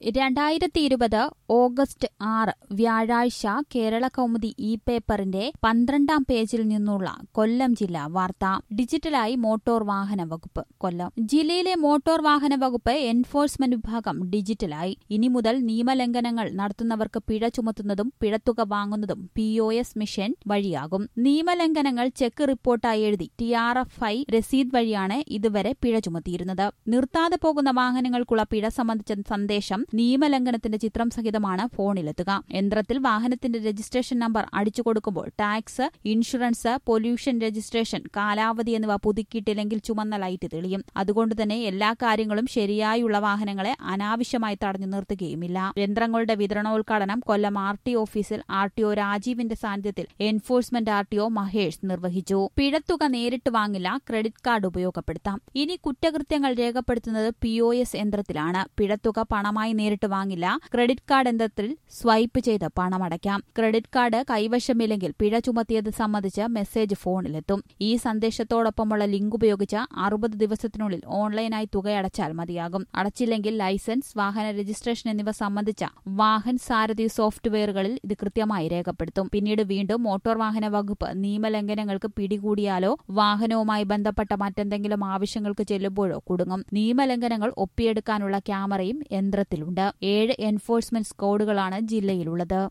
രണ്ടായിരത്തി ഇരുപത് ഓഗസ്റ്റ് ആറ് വ്യാഴാഴ്ച കേരള കൗമുദി ഇ പേപ്പറിന്റെ പന്ത്രണ്ടാം പേജിൽ നിന്നുള്ള കൊല്ലം ജില്ലാ വാർത്ത ഡിജിറ്റലായി മോട്ടോർ വാഹന വകുപ്പ് കൊല്ലം ജില്ലയിലെ മോട്ടോർ വാഹന വകുപ്പ് എൻഫോഴ്സ്മെന്റ് വിഭാഗം ഡിജിറ്റലായി ഇനി മുതൽ നിയമലംഘനങ്ങൾ നടത്തുന്നവർക്ക് പിഴ ചുമത്തുന്നതും പിഴത്തുക വാങ്ങുന്നതും പി ഒ എസ് മിഷൻ വഴിയാകും നിയമലംഘനങ്ങൾ ചെക്ക് റിപ്പോർട്ടായി എഴുതി ടി ആർ എഫ് ഐ രസീത് വഴിയാണ് ഇതുവരെ പിഴ ചുമത്തിയിരുന്നത് നിർത്താതെ പോകുന്ന വാഹനങ്ങൾക്കുള്ള പിഴ സംബന്ധിച്ച സന്ദേശം നിയമലംഘനത്തിന്റെ ചിത്രം സഹിതമാണ് ഫോണിലെത്തുക യന്ത്രത്തിൽ വാഹനത്തിന്റെ രജിസ്ട്രേഷൻ നമ്പർ അടിച്ചു കൊടുക്കുമ്പോൾ ടാക്സ് ഇൻഷുറൻസ് പൊല്യൂഷൻ രജിസ്ട്രേഷൻ കാലാവധി എന്നിവ പുതുക്കിയിട്ടില്ലെങ്കിൽ ചുമന്ന ലൈറ്റ് തെളിയും അതുകൊണ്ട് തന്നെ എല്ലാ കാര്യങ്ങളും ശരിയായുള്ള വാഹനങ്ങളെ അനാവശ്യമായി തടഞ്ഞു നിർത്തുകയുമില്ല യന്ത്രങ്ങളുടെ വിതരണോദ്ഘാടനം കൊല്ലം ആർ ടി ഓഫീസിൽ ആർ ടി ഒ രാജീവിന്റെ സാന്നിധ്യത്തിൽ enforcement R T O Mahesh നിർവഹിച്ചു പിഴത്തുക നേരിട്ട് വാങ്ങില്ല ക്രെഡിറ്റ് കാർഡ് ഉപയോഗപ്പെടുത്താം ഇനി കുറ്റകൃത്യങ്ങൾ രേഖപ്പെടുത്തുന്നത് പി ഒ എസ് യന്ത്രത്തിലാണ് പിഴത്തുക പണമായി നേരിട്ട് വാങ്ങില്ല ക്രെഡിറ്റ് കാർഡ് യന്ത്രത്തിൽ സ്വൈപ്പ് ചെയ്ത് പണമടയ്ക്കാം ക്രെഡിറ്റ് കാർഡ് കൈവശമില്ലെങ്കിൽ പിഴ ചുമത്തിയത് സംബന്ധിച്ച് മെസ്സേജ് ഫോണിലെത്തും ഈ സന്ദേശത്തോടൊപ്പമുള്ള ലിങ്ക് ഉപയോഗിച്ച് അറുപത് ദിവസത്തിനുള്ളിൽ ഓൺലൈനായി തുകയടച്ചാൽ മതിയാകും അടച്ചില്ലെങ്കിൽ ലൈസൻസ് വാഹന രജിസ്ട്രേഷൻ എന്നിവ സംബന്ധിച്ച വാഹൻ സാരഥി സോഫ്റ്റ്വെയറുകളിൽ ഇത് കൃത്യമായി രേഖപ്പെടുത്തും പിന്നീട് വീണ്ടും മോട്ടോർ വാഹന വകുപ്പ് നിയമലംഘനങ്ങൾക്ക് പിടികൂടിയാലോ വാഹനവുമായി ബന്ധപ്പെട്ട മറ്റെന്തെങ്കിലും ആവശ്യങ്ങൾക്ക് ചെല്ലുമ്പോഴോ കുടുങ്ങും നിയമലംഘനങ്ങൾ ഒപ്പിയെടുക്കാനുള്ള ക്യാമറയും യന്ത്രത്തിലുണ്ട് ഏഴ് എൻഫോഴ്സ്മെന്റ് സ്ക്വാഡുകളാണ് ജില്ലയിലുള്ളത്